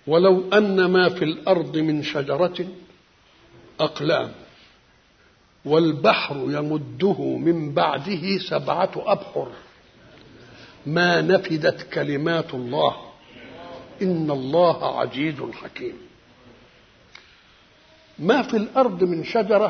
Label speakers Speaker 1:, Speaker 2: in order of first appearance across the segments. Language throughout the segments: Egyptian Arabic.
Speaker 1: ولو أن ما في الأرض من شجرة أقلام والبحر يمده من بعده سبعة أبحر ما نفدت كلمات الله إن الله عزيز حكيم ما في الأرض من شجرة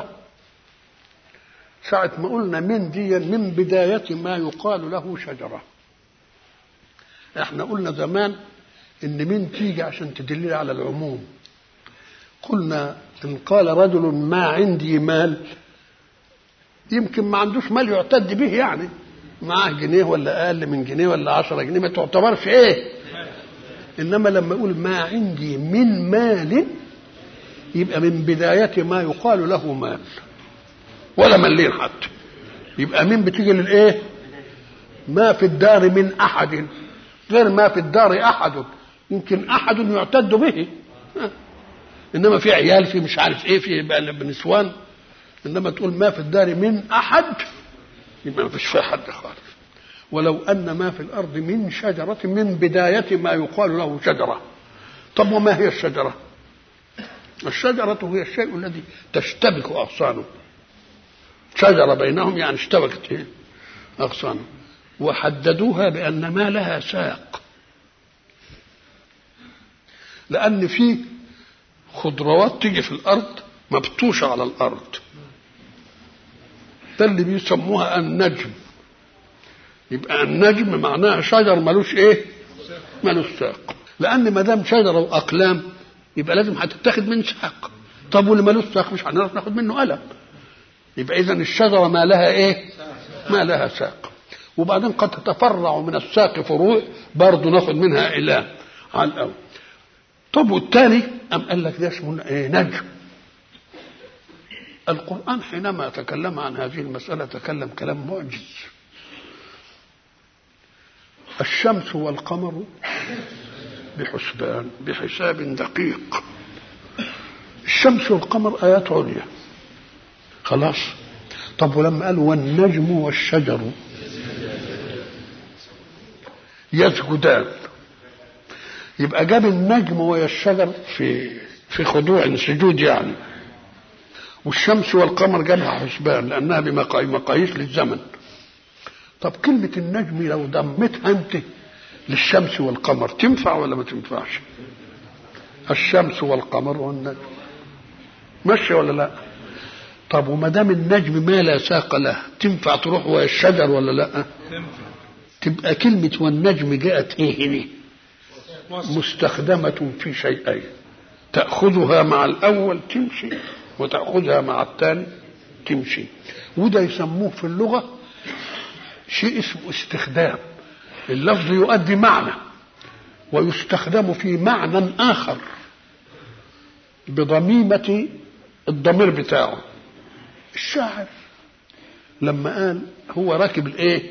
Speaker 1: ساعة ما قلنا من دي من بداية ما يقال له شجرة احنا قلنا زمان ان من تيجي عشان تدل على العموم قلنا ان قال رجل ما عندي مال يمكن ما عندوش مال يعتد به يعني معاه جنيه ولا اقل من جنيه ولا عشرة جنيه ما تعتبرش ايه انما لما يقول ما عندي من مال يبقى من بداية ما يقال له مال ولا ملين حتى يبقى مين بتيجي للايه ما في الدار من احد غير ما في الدار احد يمكن احد يعتد به انما في عيال في مش عارف ايه في نسوان انما تقول ما في الدار من احد يبقى ما فيش فيها حد خالص ولو ان ما في الارض من شجره من بدايه ما يقال له شجره طب وما هي الشجره الشجره هي الشيء الذي تشتبك اغصانه شجره بينهم يعني اشتبكت ايه اغصانه وحددوها بان ما لها ساق لان في خضروات تيجي في الارض مبطوشه على الارض ده اللي بيسموها النجم يبقى النجم معناها شجر ملوش ايه ملوش ساق لان ما دام شجره واقلام يبقى لازم هتتاخد من ساق طب واللي ملوش ساق مش هنعرف ناخد منه قلم يبقى اذا الشجره ما لها ايه ما لها ساق وبعدين قد تتفرع من الساق فروع برضه ناخد منها اله على الاول طب والتالي أم قال لك ده اسمه إيه نجم القرآن حينما تكلم عن هذه المسألة تكلم كلام معجز الشمس والقمر بحسبان بحساب دقيق الشمس والقمر آيات عليا خلاص طب ولما قال والنجم والشجر يسجدان يبقى جاب النجم ويا الشجر في في خضوع سجود يعني والشمس والقمر جابها حسبان لانها بمقاييس للزمن طب كلمة النجم لو ضمتها انت للشمس والقمر تنفع ولا ما تنفعش؟ الشمس والقمر والنجم ماشي ولا لا؟ طب وما دام النجم ما لا ساق له تنفع تروح ويا الشجر ولا لا؟ تبقى كلمة والنجم جاءت ايه هنا؟ مستخدمة في شيئين تأخذها مع الأول تمشي وتأخذها مع الثاني تمشي وده يسموه في اللغة شيء اسمه استخدام اللفظ يؤدي معنى ويستخدم في معنى آخر بضميمة الضمير بتاعه الشاعر لما قال هو راكب الايه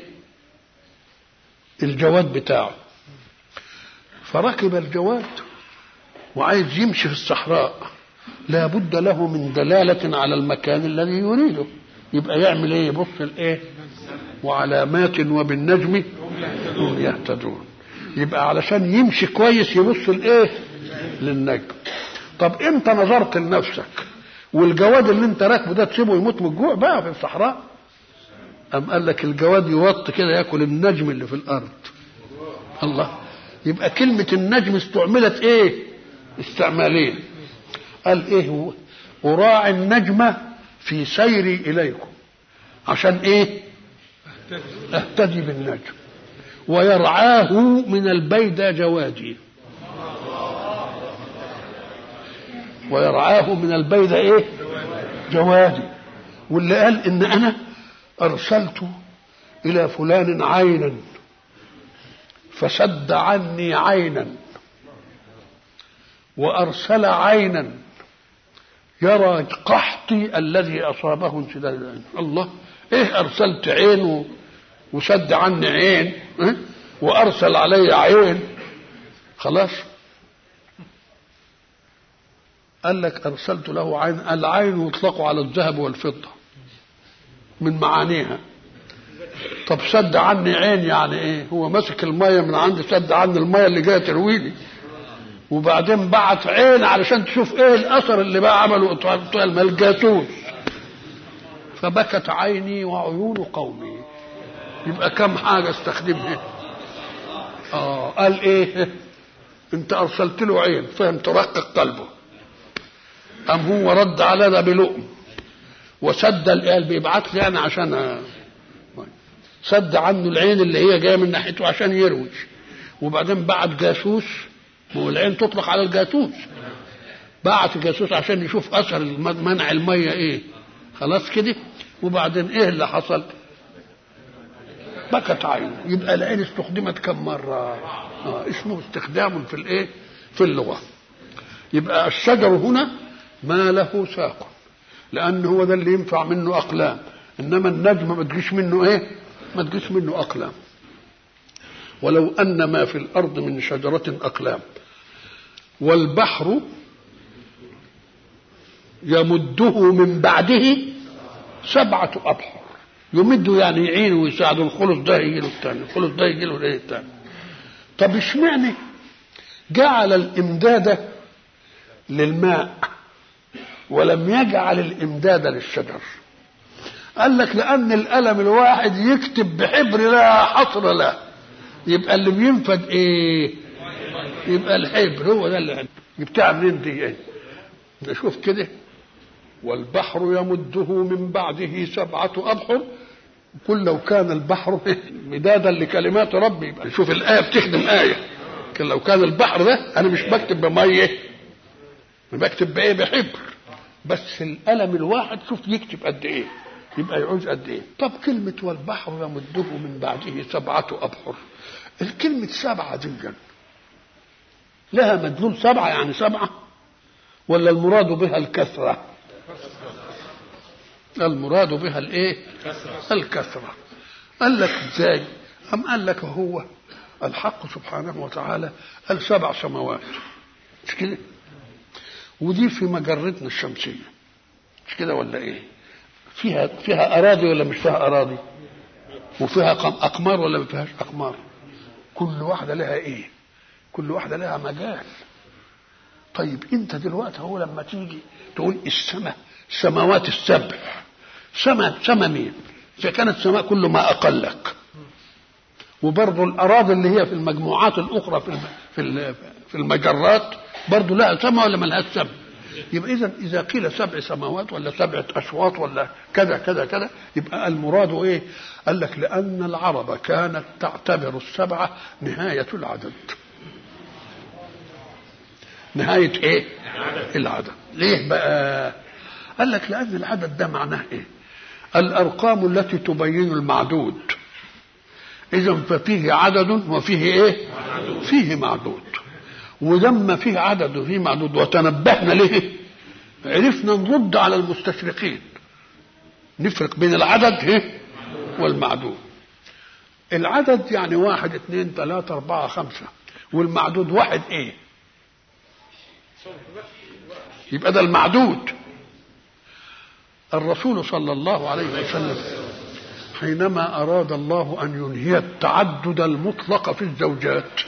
Speaker 1: الجواد بتاعه فركب الجواد وعايز يمشي في الصحراء لا بد له من دلالة على المكان الذي يريده يبقى يعمل ايه يبص الايه وعلامات وبالنجم هم يهتدون يبقى علشان يمشي كويس يبص الايه للنجم طب انت نظرت لنفسك والجواد اللي انت راكبه ده تسيبه يموت من الجوع بقى في الصحراء أم قال لك الجواد يوط كده ياكل النجم اللي في الارض الله يبقى كلمة النجم استعملت ايه استعمالين قال ايه هو أراعي النجم في سيري إليكم عشان ايه اهتدي بالنجم ويرعاه من البيدى جوادي ويرعاه من البيدى ايه جوادي واللي قال ان انا ارسلت الى فلان عينا فسد عني عينا وارسل عينا يرى قحطي الذي اصابه انسداد العين الله ايه ارسلت عين وسد عني عين إيه؟ وارسل علي عين خلاص قال لك ارسلت له عين العين يطلق على الذهب والفضه من معانيها طب سد عني عين يعني ايه هو ماسك الميه من عندي سد عني الميه اللي جايه ترويني وبعدين بعت عين علشان تشوف ايه الاثر اللي بقى عمله بتوع الجاسوس فبكت عيني وعيون قومي يبقى كم حاجه استخدمها اه قال ايه انت ارسلت له عين فهم ترقق قلبه قام هو رد على ده بلؤم وسد القلب يبعت لي انا عشان سد عنه العين اللي هي جايه من ناحيته عشان يروج وبعدين بعت جاسوس هو العين تطلق على الجاسوس بعت جاسوس عشان يشوف اثر منع الميه ايه خلاص كده وبعدين ايه اللي حصل بكت عينه يبقى العين استخدمت كم مره آه اسمه استخدام في الايه في اللغه يبقى الشجر هنا ما له ساق لان هو ده اللي ينفع منه اقلام انما النجم ما تجيش منه ايه ما تجيش منه اقلام ولو ان ما في الارض من شجره اقلام والبحر يمده من بعده سبعة أبحر يمده يعني يعينه ويساعده الخلص ده يجي له الثاني الخلص ده يجي له الايه الثاني طب اشمعنى جعل الإمداد للماء ولم يجعل الإمداد للشجر قال لك لأن القلم الواحد يكتب بحبر لا حصر له يبقى اللي بينفد ايه يبقى الحبر هو ده اللي جبتها منين دي ايه نشوف كده والبحر يمده من بعده سبعة أبحر قل لو كان البحر مدادا لكلمات ربي يبقى شوف الآية بتخدم آية لكن لو كان البحر ده أنا مش بكتب بمية بكتب بإيه بحبر بس القلم الواحد شوف يكتب قد إيه يبقى يعوز قد إيه طب كلمة والبحر يمده من بعده سبعة أبحر الكلمة سبعة دي لها مدلول سبعة يعني سبعة ولا المراد بها الكثرة المراد بها الايه الكثرة قال لك ازاي أم قال لك هو الحق سبحانه وتعالى قال سبع سماوات مش كده ودي في مجرتنا الشمسية مش كده ولا ايه فيها فيها أراضي ولا مش فيها أراضي وفيها أقمار ولا ما فيهاش أقمار كل واحدة لها ايه كل واحدة لها مجال طيب انت دلوقتي هو لما تيجي تقول السماء السماوات السبع سما سما مين اذا كانت سماء كل ما اقلك وبرضه الاراضي اللي هي في المجموعات الاخرى في في في المجرات برضه لها سما ولا ما لهاش سما يبقى اذا اذا قيل سبع سماوات ولا سبعه اشواط ولا كذا كذا كذا يبقى المراد ايه؟ قال لك لان العرب كانت تعتبر السبعه نهايه العدد. نهايه ايه؟ العدد. ليه بقى؟ قال لك لان العدد ده معناه ايه؟ الارقام التي تبين المعدود. اذا ففيه عدد وفيه ايه؟ فيه معدود. ولما فيه عدد وفيه معدود وتنبهنا له عرفنا نرد على المستشرقين نفرق بين العدد والمعدود العدد يعني واحد اثنين ثلاثة أربعة خمسة والمعدود واحد ايه يبقى ده المعدود الرسول صلى الله عليه وسلم حينما أراد الله أن ينهي التعدد المطلق في الزوجات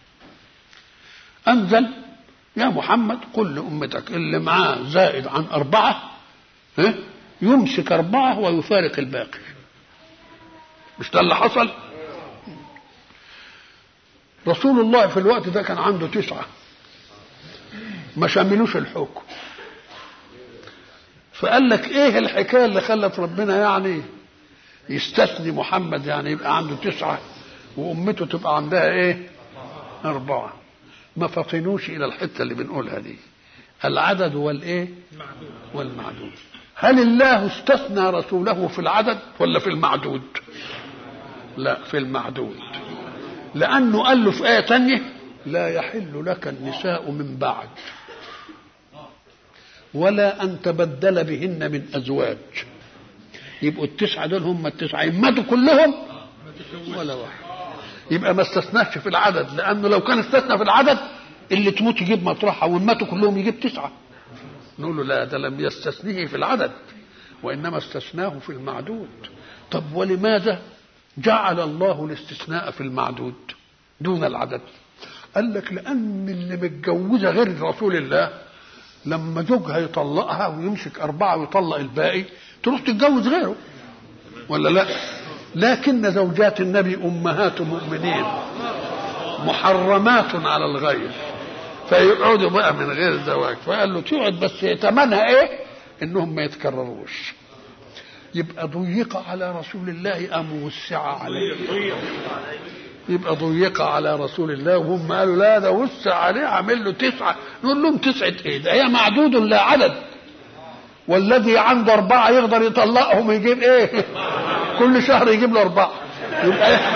Speaker 1: أنزل يا محمد قل لأمتك اللي معاه زائد عن أربعة يمسك أربعة ويفارق الباقي مش ده اللي حصل رسول الله في الوقت ده كان عنده تسعة ما شاملوش الحكم فقال لك ايه الحكايه اللي خلت ربنا يعني يستثني محمد يعني يبقى عنده تسعه وامته تبقى عندها ايه اربعه ما فطنوش الى الحته اللي بنقولها دي العدد والايه والمعدود هل الله استثنى رسوله في العدد ولا في المعدود لا في المعدود لانه قال له في ايه تانية لا يحل لك النساء من بعد ولا ان تبدل بهن من ازواج يبقوا التسعه دول هم التسعه يماتوا كلهم ولا واحد يبقى ما استثناش في العدد لانه لو كان استثنى في العدد اللي تموت يجيب مطرحها وان ماتوا كلهم يجيب تسعه نقول له لا ده لم يستثنيه في العدد وانما استثناه في المعدود طب ولماذا جعل الله الاستثناء في المعدود دون العدد قال لك لان اللي متجوزه غير رسول الله لما زوجها يطلقها ويمسك اربعه ويطلق الباقي تروح تتجوز غيره ولا لا لكن زوجات النبي امهات مؤمنين محرمات على الغير فيقعدوا بقى من غير زواج فقال له تقعد بس ثمنها ايه انهم ما يتكرروش يبقى ضيق على رسول الله ام وسع عليه يبقى ضيق على رسول الله وهم قالوا لا ده وسع عليه عامل له تسعه نقول لهم تسعه ايه ده هي معدود لا عدد والذي عنده اربعه يقدر يطلقهم يجيب ايه كل شهر يجيب له اربعه يبقى إيه؟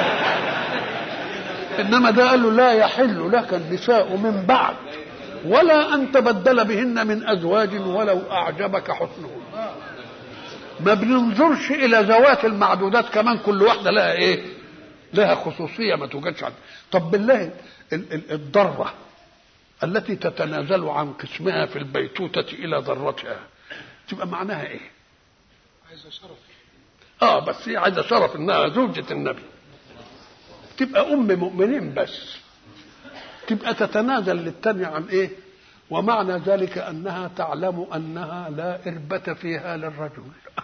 Speaker 1: انما ده قال له لا يحل لك النساء من بعد ولا ان تبدل بهن من ازواج ولو اعجبك حسنهن ما بننظرش الى ذوات المعدودات كمان كل واحده لها ايه لها خصوصيه ما توجدش عندها طب بالله الضره التي تتنازل عن قسمها في البيتوتة إلى ذرتها تبقى معناها إيه؟
Speaker 2: عايزه شرف
Speaker 1: آه بس هي عايزة شرف إنها زوجة النبي تبقى أم مؤمنين بس تبقى تتنازل للتانية عن إيه؟ ومعنى ذلك أنها تعلم أنها لا إربة فيها للرجل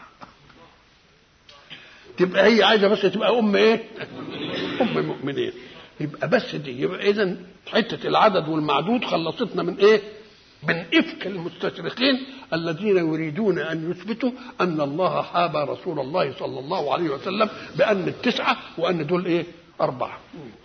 Speaker 1: تبقى هي عايزة بس تبقى أم إيه؟ أم مؤمنين يبقى بس دي يبقى إذا حتة العدد والمعدود خلصتنا من إيه؟ من إفك المستشرقين الذين يريدون أن يثبتوا أن الله حاب رسول الله صلى الله عليه وسلم بأن التسعة وأن دول إيه؟ أربعة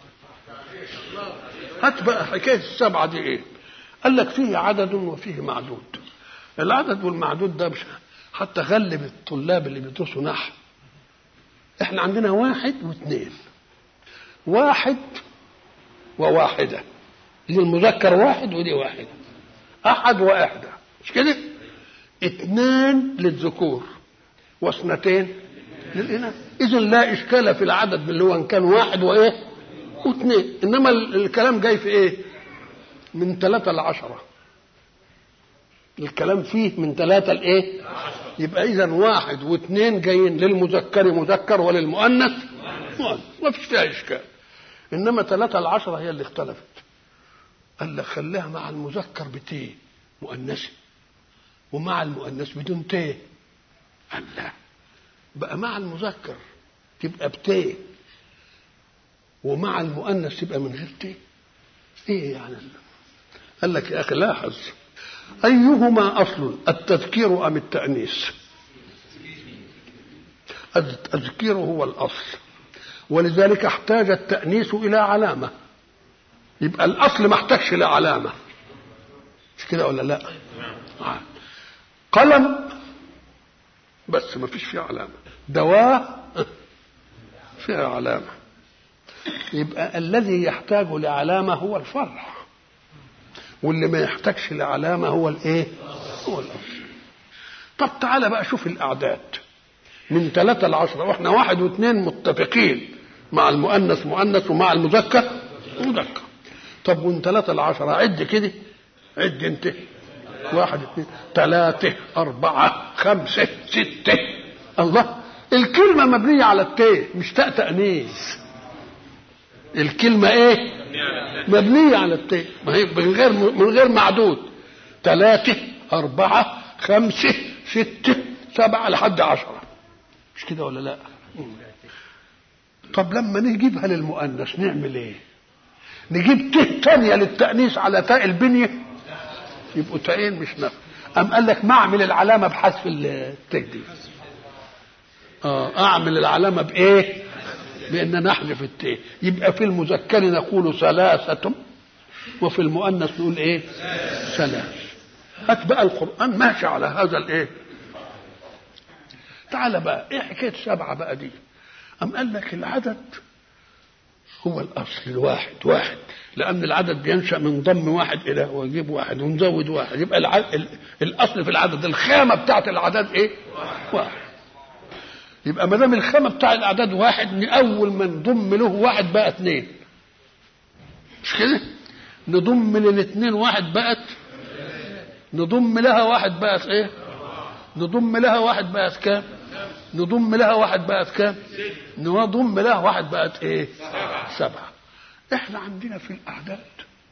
Speaker 1: هات بقى حكاية السبعة دي إيه؟ قال لك فيه عدد وفيه معدود العدد والمعدود ده مش حتى غلب الطلاب اللي بيدرسوا نحو احنا عندنا واحد واثنين واحد وواحدة دي المذكر واحد ودي واحدة أحد وإحدى مش كده؟ اثنان للذكور واثنتين للإناث إذا لا إشكال في العدد اللي هو إن كان واحد وإيه؟ واثنين إنما الكلام جاي في إيه؟ من ثلاثة لعشرة الكلام فيه من ثلاثة لإيه؟ يبقى إذا واحد واثنين جايين للمذكر مذكر وللمؤنث مؤنث ما فيش فيها إشكال إنما ثلاثة لعشرة هي اللي اختلفت قال لك خليها مع المذكر بتي مؤنثة ومع المؤنث بدون تي قال لا بقى مع المذكر تبقى بتي ومع المؤنث تبقى من غير تي ايه يعني قال لك يا اخي لاحظ ايهما اصل التذكير ام التانيث التذكير هو الاصل ولذلك احتاج التانيث الى علامه يبقى الاصل ما احتاجش لعلامه مش كده ولا لا آه. قلم بس ما فيش فيه علامه دواء فيها علامه يبقى الذي يحتاج لعلامه هو الفرع واللي ما يحتاجش لعلامه هو الايه هو الاصل طب تعالى بقى شوف الاعداد من ثلاثة لعشرة واحنا واحد واثنين متفقين مع المؤنث مؤنث ومع المذكر مذكر طب ومن ثلاثة لعشرة عد كده عد انت واحد اثنين ثلاثة أربعة خمسة ستة الله الكلمة مبنية على التاء مش تاء تأنيث الكلمة ايه؟ مبنية على التاء ما هي من غير من غير معدود ثلاثة أربعة خمسة ستة سبعة لحد عشرة مش كده ولا لا؟ طب لما نجيبها للمؤنث نعمل ايه؟ نجيب ت تانية للتأنيث على تاء البنية يبقوا تاءين مش نفس أم قال لك ما أعمل العلامة بحذف التاء دي اه أعمل العلامة بإيه؟ بأن نحذف التاء يبقى في المذكر نقول ثلاثة وفي المؤنث نقول إيه؟ ثلاث هات بقى القرآن ماشي على هذا الإيه؟ تعال بقى إيه حكاية سبعة بقى دي؟ أم قال لك العدد هو الاصل الواحد واحد لان العدد بينشا من ضم واحد الى ويجيب واحد ونزود واحد يبقى الع... الاصل في العدد الخامه بتاعت الاعداد ايه واحد يبقى ما دام الخامه بتاع الاعداد واحد من اول ما نضم له واحد بقى اثنين مش كده نضم للاثنين واحد بقت نضم لها واحد بقت ايه نضم لها واحد بقت كام نضم لها واحد بقت كام نضم لها واحد بقت ايه سبعة احنا عندنا في الاعداد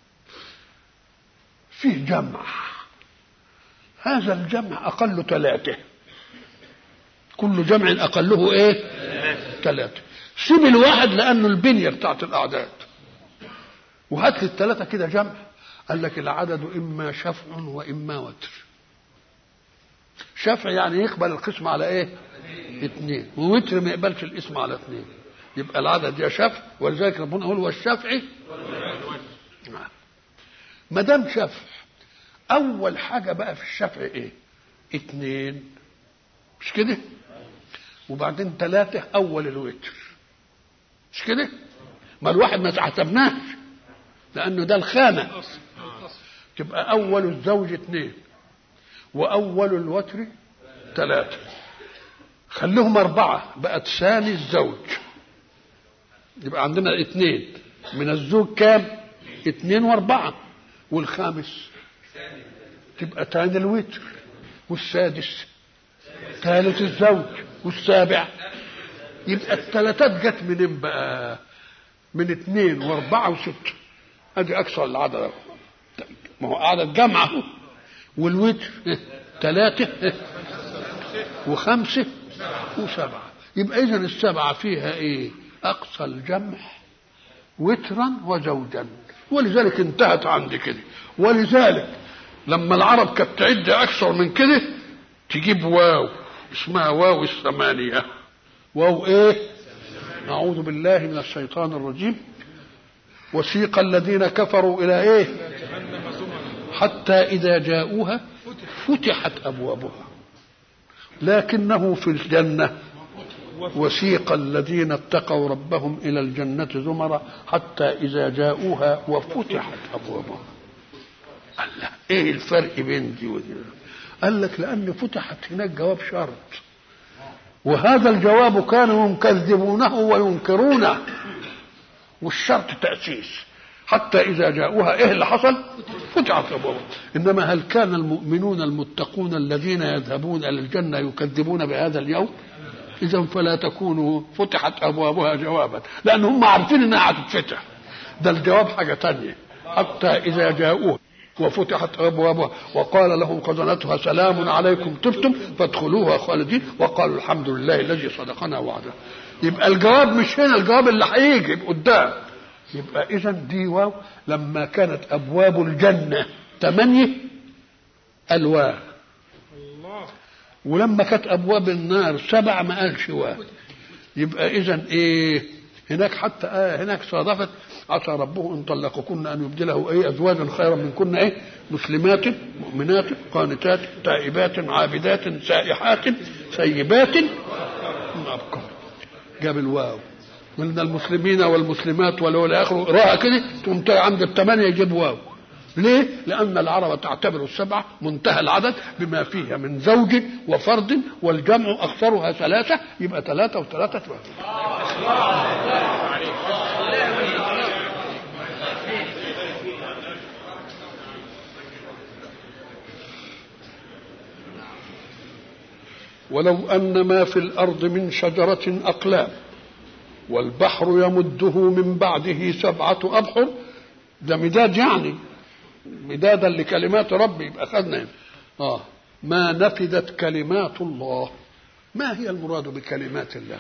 Speaker 1: فيه جمع هذا الجمع أقل ثلاثة كل جمع أقله إيه ثلاثة سيب الواحد لأنه البنية بتاعت الأعداد وهات لي الثلاثة كده جمع قال لك العدد إما شفع وإما وتر شفع يعني يقبل القسم على إيه اثنين ووتر ما يقبلش الاسم على اثنين يبقى العدد يا شفع ولذلك ربنا يقول والشفع ما دام شفع اول حاجه بقى في الشفع ايه اثنين مش كده وبعدين ثلاثه اول الوتر مش كده ما الواحد ما تعتبناش لانه ده الخانه تبقى اول الزوج اثنين واول الوتر ثلاثه خليهم أربعة بقت ثاني الزوج يبقى عندنا اثنين من الزوج كام؟ اثنين وأربعة والخامس تبقى ثاني الوتر والسادس ثالث الزوج والسابع يبقى الثلاثات جت منين بقى؟ من اثنين وأربعة وستة أدي أكثر العدد ما هو عدد جمعة والوتر ثلاثة وخمسة وسبعة يبقى إذا السبعة فيها إيه؟ أقصى الجمع وترا وزوجا ولذلك انتهت عند كده ولذلك لما العرب كانت تعد أكثر من كده تجيب واو اسمها واو الثمانية واو إيه؟ أعوذ بالله من الشيطان الرجيم وسيق الذين كفروا إلى إيه؟ حتى إذا جاءوها فتحت أبوابها لكنه في الجنة وسيق الذين اتقوا ربهم إلى الجنة زمرا حتى إذا جاءوها وفتحت أبوابها قال لا إيه الفرق بين دي ودي قال لك لأن فتحت هناك جواب شرط وهذا الجواب كانوا يكذبونه وينكرونه والشرط تأسيس حتى إذا جاءوها إيه اللي حصل فتحت أبوابها إنما هل كان المؤمنون المتقون الذين يذهبون إلى الجنة يكذبون بهذا اليوم إذا فلا تكونوا فتحت أبوابها جوابا لأن هم عارفين إنها هتتفتح ده الجواب حاجة تانية حتى إذا جاءوها وفتحت أبوابها وقال لهم خزنتها سلام عليكم طبتم فادخلوها خالدين وقالوا الحمد لله الذي صدقنا وعده يبقى الجواب مش هنا الجواب اللي هيجي قدام يبقى اذا دي واو لما كانت ابواب الجنه ثمانيه الواو ولما كانت ابواب النار سبع ما قالش واو يبقى اذا ايه هناك حتى آه هناك صادفت عسى ربه ان طلقكن ان يبدله ايه ازواجا خيرا منكن ايه مسلمات مؤمنات قانتات تائبات عابدات سائحات سيبات ابكر جاب الواو من المسلمين والمسلمات ولو الى اخره اقراها كده تقوم عند الثمانيه يجيب واو ليه؟ لأن العرب تعتبر السبعة منتهى العدد بما فيها من زوج وفرد والجمع أكثرها ثلاثة يبقى ثلاثة وثلاثة ولو أن ما في الأرض من شجرة أقلام والبحر يمده من بعده سبعة أبحر ده مداد يعني مدادا لكلمات ربي يبقى خدنا اه ما نفدت كلمات الله ما هي المراد بكلمات الله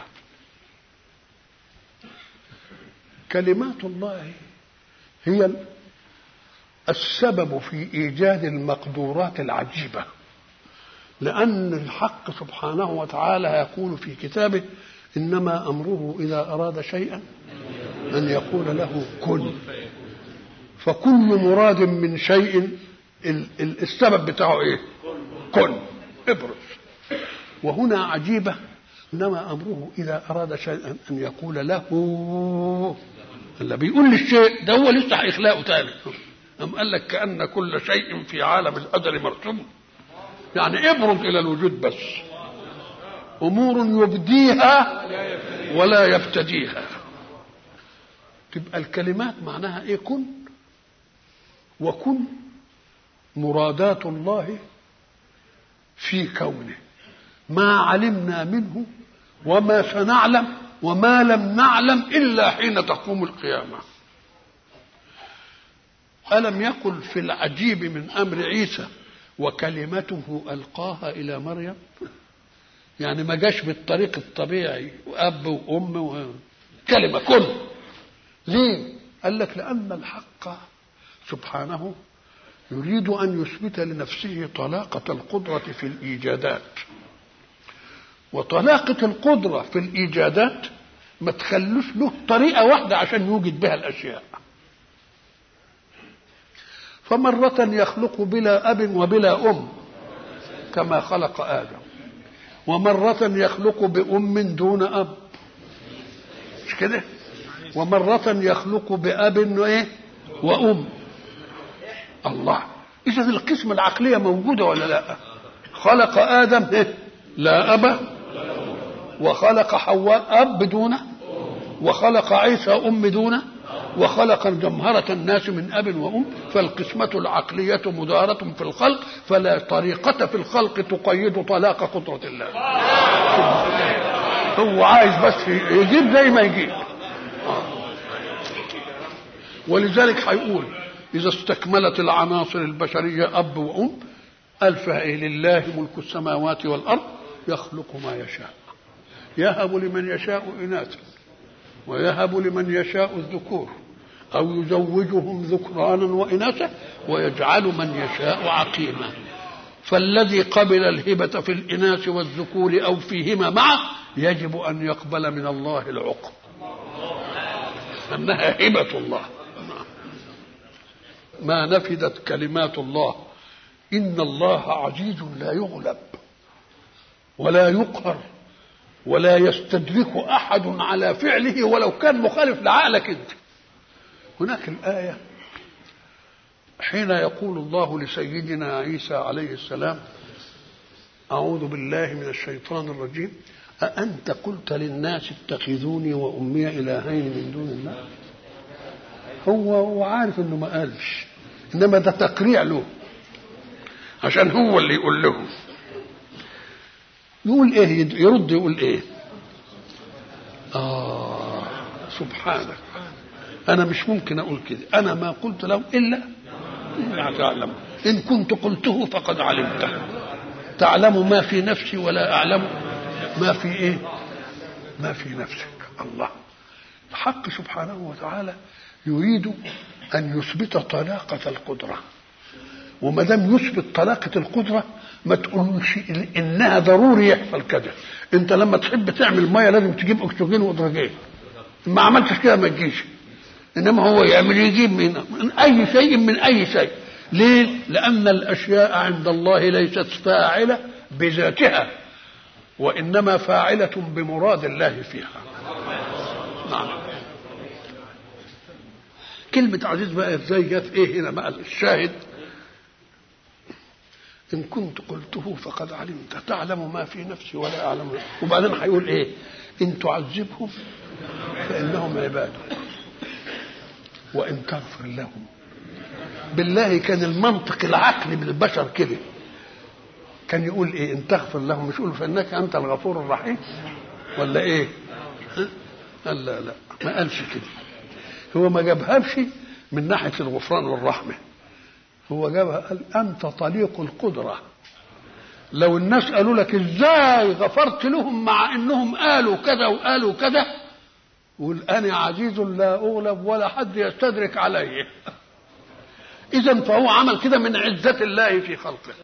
Speaker 1: كلمات الله هي السبب في ايجاد المقدورات العجيبه لان الحق سبحانه وتعالى يقول في كتابه انما امره اذا اراد شيئا ان يقول له كن فكل مراد من شيء السبب بتاعه ايه كن ابرز وهنا عجيبة إنما أمره إذا أراد شيئا أن يقول له اللي بيقول للشيء ده هو لسه هيخلقه تاني أم قال لك كأن كل شيء في عالم القدر مرسوم يعني ابرز إلى الوجود بس أمور يبديها ولا يبتديها تبقى الكلمات معناها إيه كن وكن مرادات الله في كونه ما علمنا منه وما سنعلم وما لم نعلم الا حين تقوم القيامه ألم يقل في العجيب من أمر عيسى وكلمته ألقاها إلى مريم يعني ما جاش بالطريق الطبيعي وأب وأم و... كلمة كل ليه؟ قال لك لأن الحق سبحانه يريد أن يثبت لنفسه طلاقة القدرة في الإيجادات وطلاقة القدرة في الإيجادات ما تخلوش له طريقة واحدة عشان يوجد بها الأشياء فمرة يخلق بلا أب وبلا أم كما خلق آدم ومرة يخلق بأم دون أب مش كده ومرة يخلق بأب وإيه وأم الله إذا القسم العقلية موجودة ولا لا خلق آدم إيه؟ لا أب وخلق حواء أب دونه وخلق عيسى أم دونه وخلق جمهرة الناس من أب وأم فالقسمة العقلية مدارة في الخلق فلا طريقة في الخلق تقيد طلاق قدرة الله هو عايز بس يجيب زي ما يجيب ولذلك هيقول إذا استكملت العناصر البشرية أب وأم ألف إيه لله ملك السماوات والأرض يخلق ما يشاء يهب لمن يشاء إناثا ويهب لمن يشاء الذكور أو يزوجهم ذكرانا وإناثا ويجعل من يشاء عقيما فالذي قبل الهبة في الإناث والذكور أو فيهما معه يجب أن يقبل من الله العقب أنها هبة الله ما نفدت كلمات الله إن الله عزيز لا يغلب ولا يقهر ولا يستدرك أحد على فعله ولو كان مخالف لعقلك أنت هناك الآية حين يقول الله لسيدنا عيسى عليه السلام أعوذ بالله من الشيطان الرجيم أأنت قلت للناس اتخذوني وأمي إلهين من دون الله هو هو عارف انه ما قالش انما ده تقريع له عشان هو اللي يقول لهم يقول ايه يرد يقول ايه اه سبحانك انا مش ممكن اقول كده انا ما قلت لهم الا ما تعلم ان كنت قلته فقد علمته تعلم ما في نفسي ولا اعلم ما في ايه ما في نفسك الله الحق سبحانه وتعالى يريد ان يثبت طلاقه القدره وما دام يثبت طلاقه القدره ما تقولش انها ضروري يحصل كذا انت لما تحب تعمل ميه لازم تجيب اكسجين وادرجين ما عملتش كده ما تجيش انما هو يعمل يجيب من, من اي شيء من اي شيء ليه لان الاشياء عند الله ليست فاعله بذاتها وانما فاعله بمراد الله فيها نعم كلمة عزيز بقى ازاي جت ايه هنا بقى الشاهد إن كنت قلته فقد علمت تعلم ما في نفسي ولا أعلم وبعدين هيقول إيه إن تعذبهم فإنهم عبادك وإن تغفر لهم بالله كان المنطق العقلي بالبشر كده كان يقول إيه إن تغفر لهم مش يقول فإنك أنت الغفور الرحيم ولا إيه قال لا لا ما قالش كده هو ما جابهاش من ناحية الغفران والرحمة هو جابها قال انت طليق القدره لو الناس قالوا لك ازاي غفرت لهم مع انهم قالوا كذا وقالوا كذا قول انا عزيز لا اغلب ولا حد يستدرك علي اذا فهو عمل كده من عزه الله في خلقه